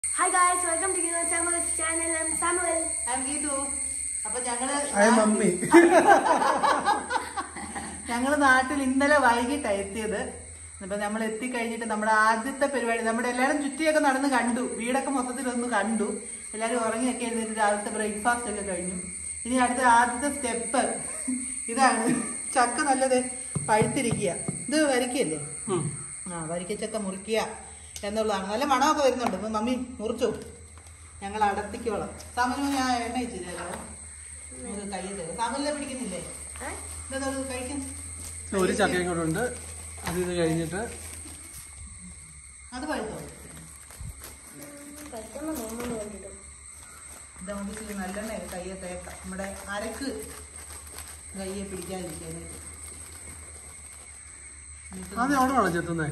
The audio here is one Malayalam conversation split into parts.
Hi guys, welcome to Gino Samuel's channel. I'm Samuel. I'm Geethu അപ്പൊ ഞങ്ങള് ഐ മമ്മി ഞങ്ങള് നാട്ടിൽ ഇന്നലെ വൈകിട്ടാണ് എത്തിയത് അപ്പൊ നമ്മൾ എത്തിക്കഴിഞ്ഞിട്ട് നമ്മുടെ ആദ്യത്തെ പരിപാടി നമ്മുടെ എല്ലാവരും ചുറ്റിയൊക്കെ നടന്ന് കണ്ടു വീടൊക്കെ മൊത്തത്തിൽ ഒന്ന് കണ്ടു എല്ലാവരും ഉറങ്ങിയൊക്കെ എഴുന്നേറ്റ് രാവിലത്തെ ബ്രേക്ക്ഫാസ്റ്റ് ഒക്കെ കഴിഞ്ഞു ഇനി അടുത്ത ആദ്യത്തെ സ്റ്റെപ്പ് ഇതാണ് ചക്ക നല്ലത് പഴുത്തിരിക്കുക ഇത് വരിക്കല്ലേ ആ വരിക്കച്ചക്ക മുറിക്കുക എന്നുള്ളതാണ് നല്ല മണമൊക്കെ വരുന്നുണ്ട് ഇപ്പൊ മമ്മി മുറിച്ചു ഞങ്ങൾ അടത്തിക്കോളാം സാമനു ഞാൻ എണ്ണ വെച്ചില്ലല്ലോ നമുക്ക് കയ്യിൽ തരും സാമനിലെ പിടിക്കുന്നില്ലേ എന്താ കഴിക്കും ഒരു ചക്കയും കൂടെ ഉണ്ട് അത് ഇത് കഴിഞ്ഞിട്ട് അത് പഴുത്തോ ഇതാവുമ്പോൾ ഇച്ചിരി നല്ലെണ്ണ കയ്യെ തേക്കാം നമ്മുടെ അരക്ക് കയ്യെ പിടിക്കാതിരിക്കാനായിട്ട് ആദ്യം അവിടെ വേണം ചെത്തുന്നേ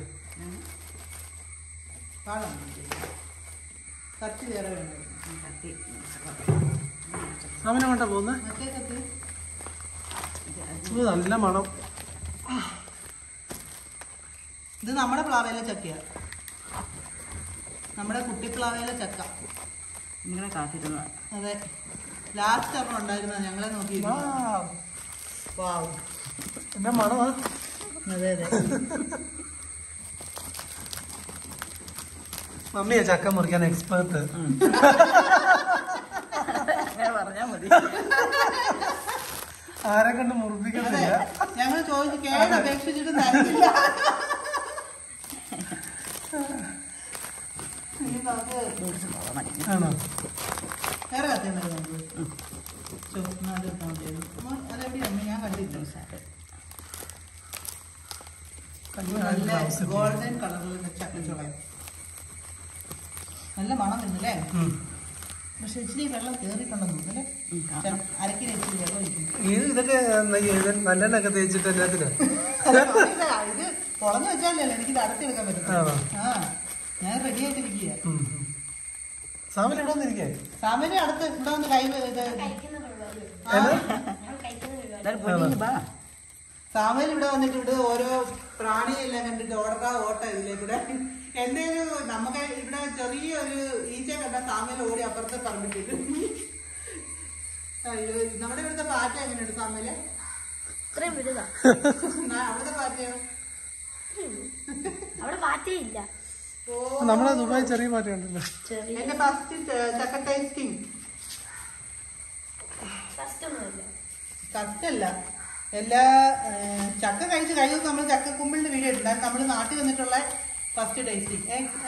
കാണാം കത്തി വേറെ വേണം കത്തി സമയം കൊണ്ടാ പോകുന്നേ മറ്റേ കത്തി ഇത് നല്ല മണം ഇത് നമ്മുടെ പ്ലാവയിലെ ചക്കയാ നമ്മുടെ കുട്ടിപ്ലാവയിലെ ചക്ക നിങ്ങളെ കാത്തിരുന്ന അതെ ലാസ്റ്റ് ഒരെണ്ണം ഉണ്ടായിരുന്നത് ഞങ്ങളെ നോക്കി വാവ് എന്റെ മണമാ അതെ അതെ മമ്മിയാ ചക്ക മുറിക്കാൻ എക്സ്പേർട്ട് അങ്ങനെ പറഞ്ഞാ മതി ആരെ കൊണ്ട് അതെ മുറിപ്പിക്കുന്നില്ല ഞങ്ങൾ ചോദിച്ചു കേട് അപേക്ഷിച്ചിട്ട് തരുന്നില്ല ഇനി നമുക്ക് ആണോ വേറെ കത്തിയുണ്ടല്ലോ നമുക്ക് ചുവന്ന അത് ഇട്ടാൽ മതിയായിരുന്നു. അമ്മ, അതെവിടെയാ അമ്മ? ഞാൻ കണ്ടില്ല നല്ല ഗോൾഡൻ കളറിൽ ചക്കച്ചുളയും നല്ല മണം നിന്നല്ലേ ഉം. പക്ഷെ ഇച്ചിരി വെള്ളം കയറിയിട്ടുണ്ടെന്ന് തോന്നുന്നല്ലേ അരക്കിന് ഇച്ചിരി വെള്ളം ഒഴിക്കുന്നു ഇത് ഇതൊക്കെ എന്താ ഇത് നല്ലെണ്ണൊക്കെ തേച്ചിട്ട് എല്ലാത്തിനും അറിയില്ല, ഇത് തുറന്നു വെച്ചാലല്ലേ എനിക്ക് അടച്ചെടുക്കാൻ പറ്റും ആണോ? ആ ഞാൻ റെഡി ആയിട്ടിരിക്കുക സാമൻ ഇവിടെ വന്നിരിക്കേ സാമന് അടുത്ത് ഇവിടെ വന്ന് കൈ ഇത് ആ, എന്നാലും പൊടിഞ്ഞ് വാ സാമൻ ഇവിടെ വന്നിട്ട് ഇവിടെ ഓരോ പ്രാണിയെല്ലാം കണ്ടിട്ട് ഓടറാ ഓട്ട ഇതിലേക്കൂടെ എന്തേലും നമുക്ക് ഇവിടെ ചെറിയൊരു ഈച്ച കണ്ട സാമയിൽ ഓടി അപ്പുറത്തെ പറമ്പിട്ടിട്ട് അയ്യോ നമ്മുടെ ഇവിടുത്തെ പാറ്റ എങ്ങനെയുണ്ട് സാമയില് ഇത്രയും വലുതാ അവിടുത്തെ പാറ്റയോ അവിടെ പാറ്റയില്ല ഓ നമ്മളെ ദുബായ് ചെറിയ പാറ്റയുണ്ടല്ലോ ചെറിയ എന്റെ ഫസ്റ്റ് ചക്ക ടേസ്റ്റിംഗ് കഷ്ടമൊന്നുമില്ല കഷ്ടല്ല എല്ലാ ഏ, ചക്ക കഴിച്ച് കഴിഞ്ഞു നമ്മൾ ചക്ക കുമ്പിളിന്റെ വീഡിയോ ഇട്ടുണ്ട് നമ്മൾ നാട്ടിൽ വന്നിട്ടുള്ള ഫസ്റ്റ് ടേസ്റ്റിംഗ്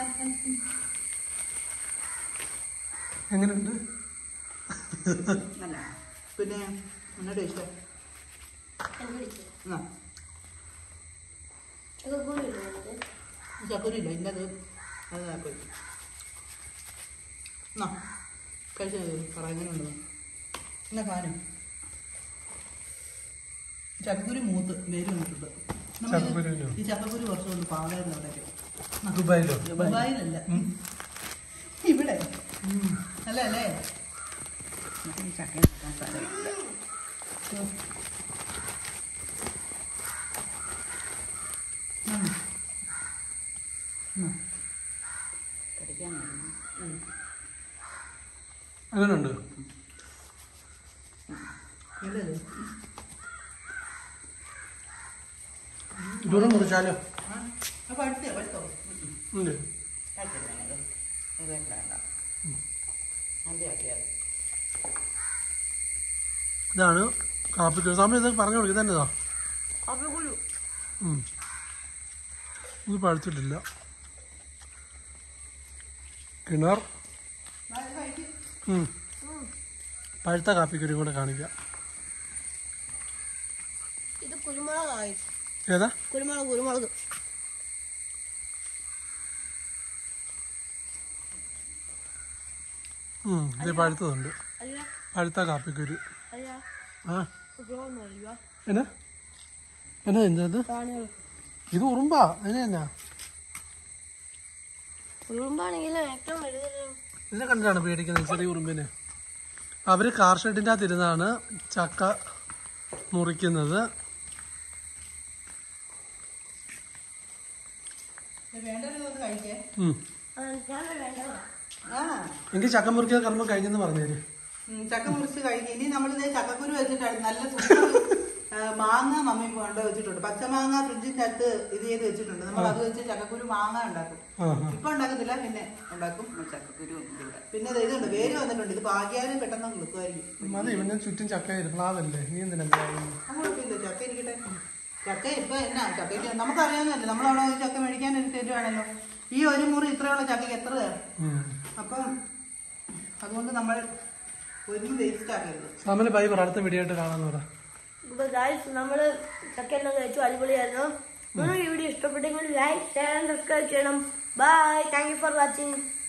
എങ്ങനെയുണ്ട് അല്ല പിന്നെ എന്നാ ടേസ്റ്റ് ആ ചക്കൂരി ഇല്ല ഇല്ല അത് അത് ചക്കൂരി എന്നാ കഴിച്ചു പറയുന്നുണ്ടോ എന്നാ കാനും ചക്കക്കുരി മൂത്ത് വേര് വന്നിട്ടുണ്ട് നമ്മളിത് ചക്കക്കുരുവിനോ? ഈ ചക്കക്കുരി കുറച്ചുകൊണ്ട് പാടായിരുന്നു അവിടെയൊക്കെ ആ. ദുബായിലോ ദുബായിലല്ല ഇവിടെ അല്ല അല്ലേ നമുക്ക് ഈ ചക്കയും വെക്കാൻ സ്ഥലമില്ല. ഉം. ഉം. കടിക്കാനായിരുന്നു. അങ്ങനെയുണ്ട് ഇതല്ലേ? ദൂരം മുറിച്ചാലോ ആ, അപ്പൊ അടുത്തേ അടുത്തോ ഉണ്ട് കഴിക്കില്ല ഞങ്ങൾ. ഇത് വേണ്ട. നല്ല ചക്കയാണ്. ഇതാണ് കാപ്പിക്ക് സമയം ഇത് പറഞ്ഞു കൊടുക്കുക തന്നെ ഇതാ ഉം. ഇത് പഴുത്തിട്ടില്ല കിണർ ഉം. പഴുത്ത കാപ്പിക്കുരും കൂടെ കാണിക്കാം ഇത് കുരുമുളകായി ഏതാ കുരുമുളക് കുരുമുളക് ഉം, ഇത് പഴുത്തതുണ്ട് അല്ല പഴുത്ത കാപ്പിക്കുരു അല്ല ആ കുരുമുളക് എന്നാ എന്നാ എന്താ ഇത് പ്രാണികൾ ഇത് ഉറുമ്പാ അതിന് എന്നാ കുരുമ്പാണെങ്കിൽ ഏറ്റവും വലുത് ഇതിനെ കണ്ടിട്ടാണ് പേടിക്കുന്നത് ചെറിയ ഉറുമ്പിനെ അവര് കാർ ഷെഡിൻ്റെ അകത്ത് ഇരുന്നാണ് ചക്ക മുറിക്കുന്നത് വേണ്ടൊരു കഴിക്കേ ഉം. ഞാൻ വേണ്ടതാ ആ എങ്കിൽ ചക്ക മുറിക്കുന്ന കർമ്മം കഴിഞ്ഞെന്ന് പറഞ്ഞേര് ഉം, ചക്ക മുറിച്ച് കഴിഞ്ഞ് ഇനി നമ്മളിത് ചക്കക്കുരു വെച്ചിട്ടാണ് നല്ല സൂപ്പർ ആ, മാങ്ങ മമ്മി കൊണ്ട് വെച്ചിട്ടുണ്ട് പച്ചമാങ്ങ ഫ്രിഡ്ജിന്റെ അകത്ത് ഇത് ചെയ്ത് വെച്ചിട്ടുണ്ട് നമ്മൾ അത് വെച്ച് ചക്കക്കുരു മാങ്ങ ഉണ്ടാക്കും ആ ആ ഇപ്പൊ ഉണ്ടാക്കത്തില്ല പിന്നെ ഉണ്ടാക്കും ചക്കക്കുരു ഉണ്ട് ഇവിടെ പിന്നെ ദേ ഇതുണ്ട് വേര് വന്നിട്ടുണ്ട് ഇത് പാകിയാലും പെട്ടെന്ന് കിളുക്കുമായിരിക്കും മതി ഇവന്റെ ചുറ്റും ചക്ക പ്ലാവല്ലേ നീ എന്തിനാ പറയുന്നത്? കുഴപ്പമില്ല ചക്ക ഇരിക്കട്ടെ ചക്ക ഇപ്പൊ എന്നാ ചക്കയ്ക്ക് നമുക്കറിയാവുന്നല്ലേ നമ്മളവിടെ ഒരു ചക്ക മേടിക്കാൻ ഒരു തരുവാണല്ലോ ഈ ഒരു മുറി ഇത്രയുള്ള ചക്കയ്ക്ക് എത്ര ഉം. അപ്പം അതുകൊണ്ട് നമ്മൾ ഒരു വേസ്റ്റ് ആക്കരുത് സാമിന് ബൈ പറ അടുത്ത വീഡിയോ ആയിട്ട് കാണാന്ന് പറ ഇപ്പൊ ഗായ്സ് നമ്മള് ചക്ക എല്ലാം കഴിച്ചു അടിപൊളിയായിരുന്നു നിങ്ങൾക്ക് ഈ വീഡിയോ ഇഷ്ടപ്പെട്ടെങ്കിൽ ലൈക്ക് ഷെയർ സബ്സ്ക്രൈബ് ചെയ്യണം bye thank you for watching